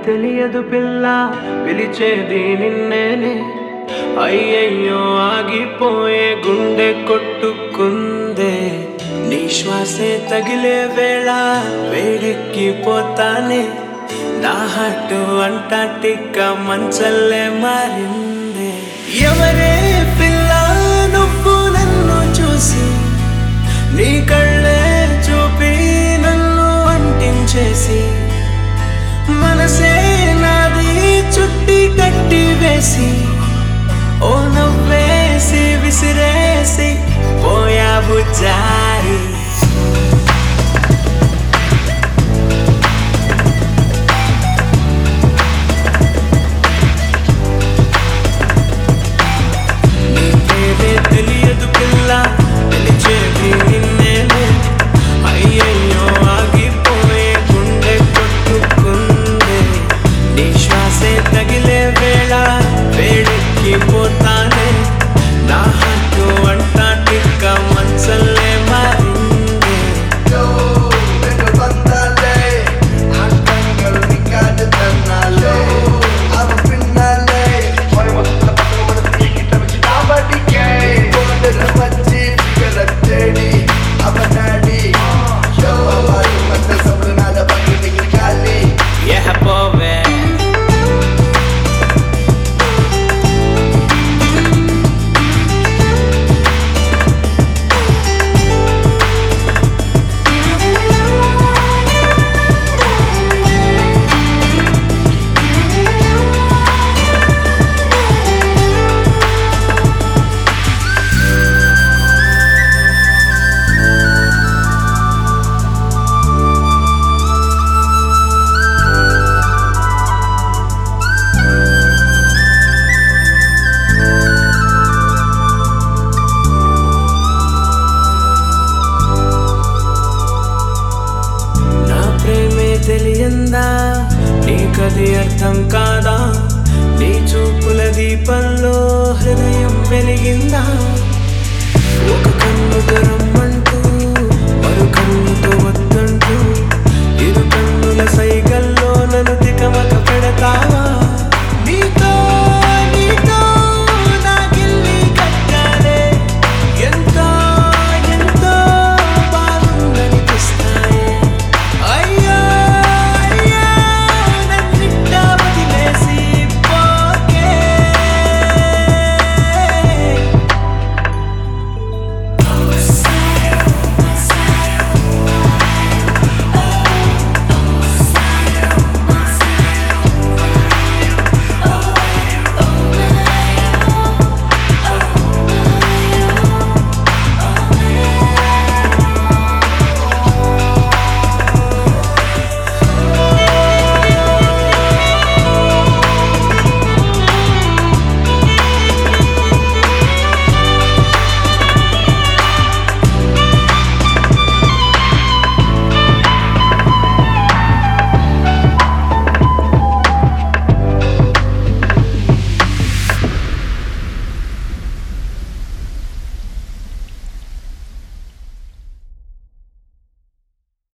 తెలియదు పిల్ల పిలిచేది నిన్నేనే అయ్యయ్యో ఆగిపోయే గుండె కొట్టుకుందే నీ శ్వాసే తగిలే వేళ వేడెక్కిపోతానే నా హట్టు అంటాటిక మంచల్లే మారిందే ఎవరే పిల్ల నువ్వు నన్ను చూసి నీ కళ్ళే చూపి నన్ను అంటించేసి మనసే నాది చుట్టి కట్టి వేసి ఓ నవ్వేసి విసిరేసి పోయావు జారి నీ పేరే తెలియదు పిల్ల పిలిచేది నిన్నేనే అయ్యయ్యో ఆగిపోయే గుండె కొట్టుకుందే నీ శ్వాసే తగిలే వేళ వేడెక్కిపోతానే నా హక్కు అంటాటిక మంచల్లే మారిందే Yo, vengo bandale, అంకంగల్ రికార్డు తన్నాలే అవి పిన్నాలే మరి మొదల పక్కన మన తీకిట వచ్చి కాబట్టికే బోర్డర్ వచ్చి ఫిగర్ తేడి అవనాడి యో వారి మధ్య సబ్రనాల పక్కన దగ్గర ఖాళీ Yeah, పోవే నా ప్రేమే తెలియందా నీకది అర్థం కాదా నీ చూపుల దీపంలో హృదయం వెలిగిందా ఒక కన్ను తెర